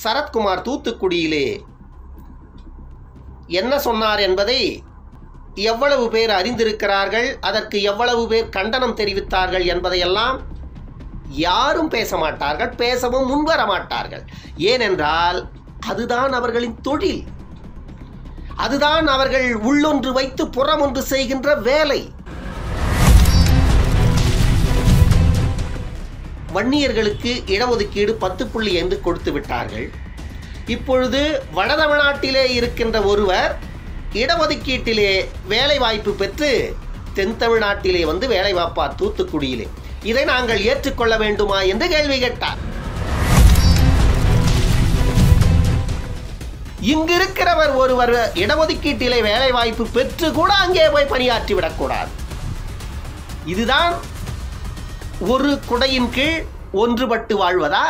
சரத்குமார் தூத்துக்குடியிலே என்ன சொன்னார் என்பதை எவ்வளவு பேர் அறிந்திருக்கிறார்கள் அதற்கு எவ்வளவு பேர் கண்டனம் தெரிவித்தார்கள் என்பதையெல்லாம் யாரும் பேச மாட்டார்கள் பேசவும் முன்வர மாட்டார்கள் ஏனென்றால் அதுதான் அவர்களின் தொழில் அதுதான் அவர்கள் உள்ளொன்று வைத்து புறம் ஒன்று செய்கின்ற வேலை வன்னியர்களுக்கு இடஒதுக்கீடு பத்து புள்ளி ஐந்து கொடுத்து விட்டார்கள் இப்பொழுது வடதமிழ்நாட்டிலே இருக்கின்ற ஒருவர் இடஒதுக்கீட்டிலே வேலை வாய்ப்பு பெற்று தென் தமிழ்நாட்டிலே வந்து வேலை வாய்ப்பார் தூத்துக்குடியிலே இதை நாங்கள் ஏற்றுக்கொள்ள வேண்டுமா என்று கேள்வி கேட்டார் இங்கிருக்கிறவர் ஒருவர் இடஒதுக்கீட்டிலே வேலை வாய்ப்பு பெற்று கூட அங்கே போய் பணியாற்றி விடக்கூடாது இதுதான் ஒரு குடையின் கீழ் ஒன்றுபட்டு வாழ்வதா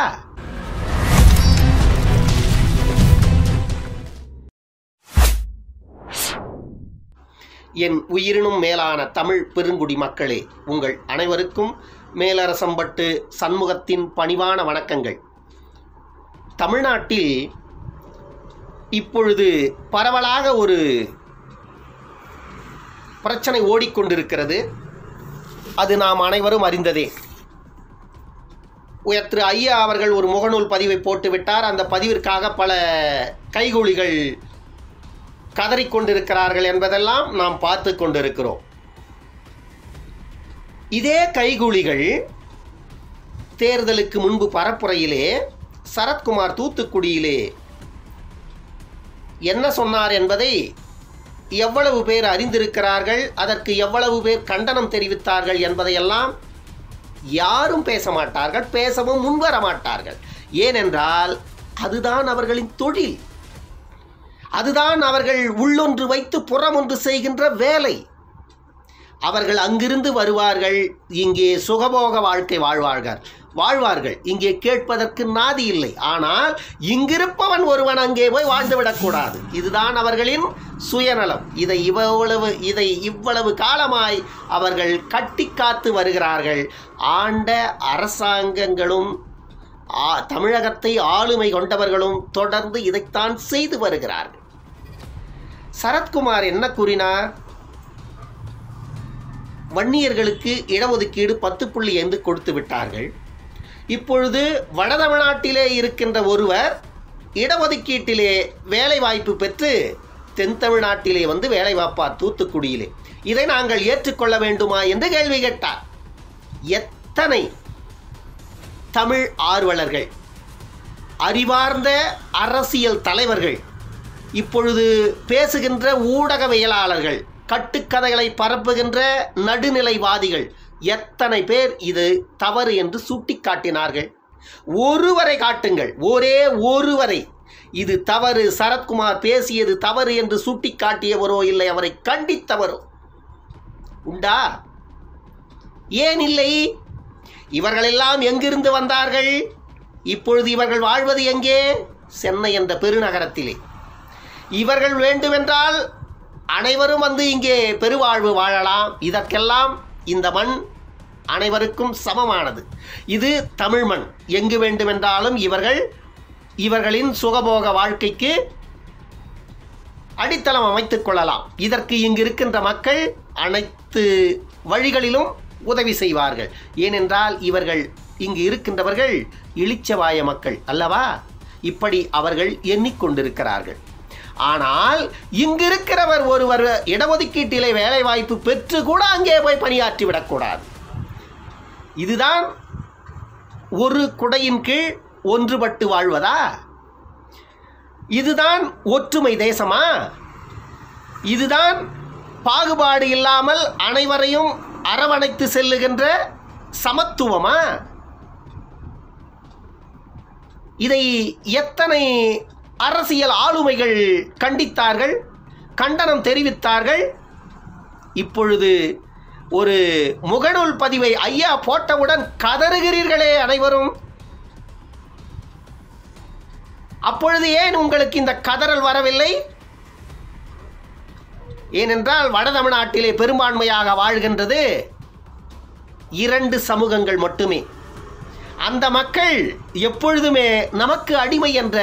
என் உயிரினும் மேலான தமிழ் பெருங்குடி மக்களே உங்கள் அனைவருக்கும் மேலரசம்பட்டு சண்முகத்தின் பணிவான வணக்கங்கள் தமிழ்நாட்டில் இப்பொழுது பரவலாக ஒரு பிரச்சனை ஓடிக்கொண்டிருக்கிறது அது நாம் அனைவரும் அறிந்ததே உயர் திரு ஐயா அவர்கள் ஒரு முகநூல் பதிவை போட்டுவிட்டார் அந்த பதிவிற்காக பல கைகூலிகள் கதறிக்கொண்டிருக்கிறார்கள் என்பதெல்லாம் நாம் பார்த்து கொண்டிருக்கிறோம் இதே கைகூலிகள் தேர்தலுக்கு முன்பு பரப்புரையிலே சரத்குமார் தூத்துக்குடியிலே என்ன சொன்னார் என்பதை எவ்வளவு பேர் அறிந்திருக்கிறார்கள் அதற்கு எவ்வளவு பேர் கண்டனம் தெரிவித்தார்கள் என்பதையெல்லாம் யாரும் பேச மாட்டார்கள் பேசவும் முன்வர மாட்டார்கள் ஏனென்றால் அதுதான் அவர்களின் தொழில் அதுதான் அவர்கள் உள்ளொன்று வைத்து புறம் ஒன்று செய்கின்ற வேலை அவர்கள் அங்கிருந்து வருவார்கள் இங்கே சுகபோக வாழ்க்கை வாழ்வார்கள் வாழ்வார்கள் இங்கே கேட்பதற்கு நாதி இல்லை ஆனால் இங்கிருப்பவன் ஒருவன் அங்கே போய் வாழ்ந்துவிடக்கூடாது இதுதான் அவர்களின் சுயநலம் இதை இவ்வளவு இதை இவ்வளவு காலமாய் அவர்கள் கட்டி காத்து வருகிறார்கள் ஆண்ட அரசாங்கங்களும் ஆ- தமிழகத்தை ஆளுமை கொண்டவர்களும் தொடர்ந்து இதைத்தான் செய்து வருகிறார்கள் சரத்குமார் என்ன கூறினார் வன்னியர்களுக்கு இடஒதுக்கீடு பத்து புள்ளி ஐந்து கொடுத்து விட்டார்கள் இப்பொழுது வடதமிழ்நாட்டிலே இருக்கின்ற ஒருவர் இடஒதுக்கீட்டிலே வேலை வாய்ப்பு பெற்று தென் தமிழ்நாட்டிலே வந்து வேலை வாய்ப்பார் தூத்துக்குடியிலே இதை நாங்கள் ஏற்றுக்கொள்ள வேண்டுமா என்று கேள்வி கேட்டார் எத்தனை தமிழ் ஆர்வலர்கள் அறிவார்ந்த அரசியல் தலைவர்கள் இப்பொழுது பேசுகின்ற ஊடகவியலாளர்கள் கட்டுக்கதைகளை பரப்புகின்ற நடுநிலைவாதிகள் எத்தனை பேர் இது தவறு என்று சுட்டிக்காட்டினார்கள் ஒருவரை காட்டுங்கள் ஒரே ஒருவரை இது தவறு சரத்குமார் பேசியது தவறு என்று சுட்டிக்காட்டியவரோ இல்லை அவரை கண்டித்தவரோ உண்டா ஏன் இல்லை இவர்களெல்லாம் எங்கிருந்து வந்தார்கள் இப்பொழுது இவர்கள் வாழ்வது எங்கே சென்னை என்ற பெருநகரத்திலே இவர்கள் வேண்டுமென்றால் அனைவரும் வந்து இங்கே பெருவாழ்வு வாழலாம் இதற்கெல்லாம் இந்த மண் அனைவருக்கும் சமமானது இது தமிழ் மண் எங்கு வேண்டுமென்றாலும் இவர்கள் இவர்களின் சுகபோக வாழ்க்கைக்கு அடித்தளம் அமைத்துக் கொள்ளலாம் இதற்கு இங்கு இருக்கின்ற மக்கள் அனைத்து வழிகளிலும் உதவி செய்வார்கள் ஏனென்றால் இவர்கள் இங்கு இருக்கின்றவர்கள் இளிச்சவாய மக்கள் அல்லவா இப்படி அவர்கள் எண்ணிக்கொண்டிருக்கிறார்கள் ஆனால் இங்கிருக்கிறவர் ஒருவர் இடஒதுக்கீட்டிலே வேலை வாய்ப்பு பெற்று கூட அங்கே போய் பணியாற்றி விடக்கூடாது இதுதான் ஒரு குடையின் கீழ் ஒன்றுபட்டு வாழ்வதா இதுதான் ஒற்றுமை தேசமா இதுதான் பாகுபாடு இல்லாமல் அனைவரையும் அரவணைத்து செல்லுகின்ற சமத்துவமா இதை எத்தனை அரசியல் ஆளுமைகள் கண்டித்தார்கள் கண்டனம் தெரிவித்தார்கள் இப்பொழுது ஒரு முகநூல் பதிவை ஐயா போட்டவுடன் கதறுகிறீர்களே அனைவரும் அப்பொழுது ஏன் உங்களுக்கு இந்த கதறல் வரவில்லை ஏனென்றால் வட தமிழ்நாட்டிலே பெரும்பான்மையாக வாழ்கின்றது இரண்டு சமூகங்கள் மட்டுமே அந்த மக்கள் எப்பொழுதுமே நமக்கு அடிமை என்ற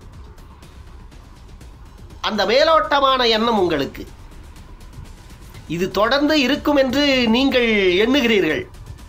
அந்த மேலோட்டமான எண்ணம் உங்களுக்கு இது தொடர்ந்து இருக்கும் என்று நீங்கள் எண்ணுகிறீர்கள்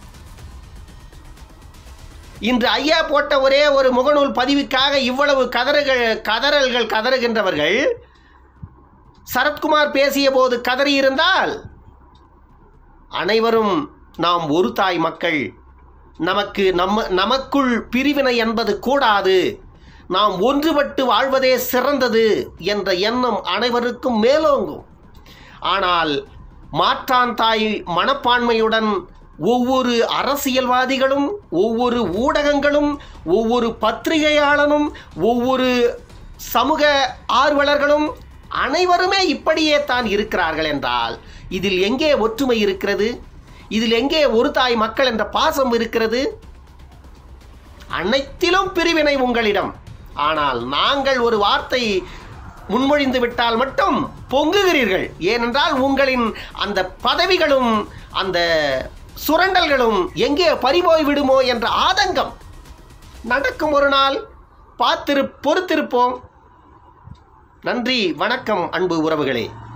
இன்று ஐயா போட்ட ஒரே ஒரு முகநூல் பதிவுக்காக இவ்வளவு கதறுகள் கதறல்கள் கதறுகின்றவர்கள் சரத்குமார் பேசிய போது கதறியிருந்தால் அனைவரும் நாம் ஒரு தாய் மக்கள் நமக்கு நம்ம நமக்குள் பிரிவினை என்பது கூடாது நாம் ஒன்றுபட்டு வாழ்வதே சிறந்தது என்ற எண்ணம் அனைவருக்கும் மேலோங்கும் ஆனால் மாற்றான் தாய் மனப்பான்மையுடன் ஒவ்வொரு அரசியல்வாதிகளும் ஒவ்வொரு ஊடகங்களும் ஒவ்வொரு பத்திரிகையாளனும் ஒவ்வொரு சமூக ஆர்வலர்களும் அனைவருமே இப்படியே தான் இருக்கிறார்கள் என்றால் இதில் எங்கே ஒற்றுமை இருக்கிறது இதில் எங்கே ஒரு தாய் மக்கள் என்ற பாசம் இருக்கிறது அனைத்திலும் பிரிவினை உங்களிடம் ஆனால் நாங்கள் ஒரு வார்த்தை முன்மொழிந்து விட்டால் மட்டும் பொங்குகிறீர்கள் ஏனென்றால் உங்களின் அந்த பதவிகளும் அந்த சுரண்டல்களும் எங்கே பறிபோய் விடுமோ என்ற ஆதங்கம் நடக்கும் ஒரு நாள் பார்த்திரு பொறுத்திருப்போம் நன்றி வணக்கம் அன்பு உறவுகளே